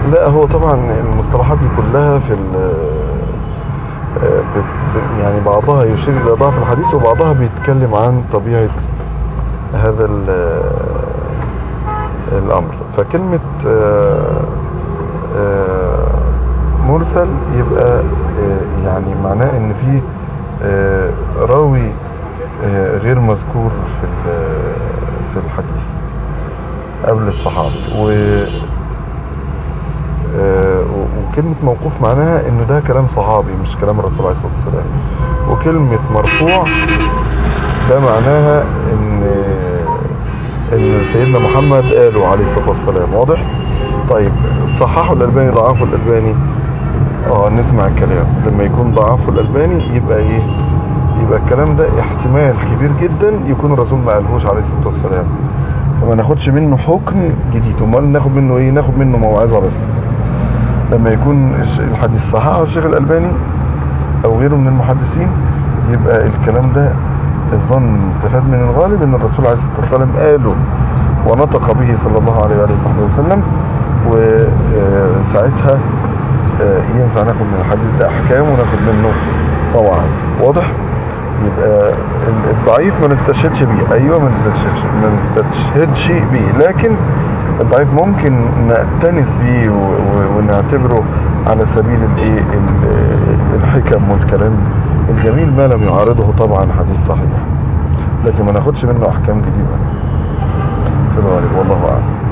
لا هو طبعا المصطلحات دي كلها في ال آه، بت- ب- يعني بعضها يشير الى ضعف الحديث وبعضها بيتكلم عن طبيعه هذا ال- آه، الامر فكلمه آه، آه، مرسل يبقى آه، يعني معناه ان في آه، راوي آه، غير مذكور في ال- في الحديث قبل الصحابي و آه، و- وكلمة موقوف معناها انه ده كلام صحابي مش كلام الرسول عليه الصلاة والسلام وكلمة مرفوع ده معناها ان ان سيدنا محمد قاله عليه الصلاة والسلام واضح طيب صححه الالباني ضعفه الالباني اه نسمع الكلام لما يكون ضعفه الالباني يبقى ايه يبقى الكلام ده احتمال كبير جدا يكون الرسول ما قالهوش عليه الصلاة والسلام فما ناخدش منه حكم جديد امال ناخد منه ايه ناخد منه موعظة بس لما يكون الش- الحديث صححه الشيخ الألباني أو غيره من المحدثين يبقى الكلام ده الظن استفاد من الغالب ان الرسول عليه الصلاه والسلام قاله ونطق به صلى الله عليه وآله وصحبه وسلم وساعتها ينفع ناخد من الحديث ده احكام وناخد منه مواعظ واضح يبقى ال- الضعيف ما نستشهدش بيه ايوه ما نستشهدش ما نستشهدش بيه لكن الضعيف ممكن نأتنس بيه و- و- ونعتبره على سبيل الايه ال- الحكم والكلام الجميل ما لم يعارضه طبعا حديث صحيح لكن ما ناخدش منه احكام جديده في الغالب والله اعلم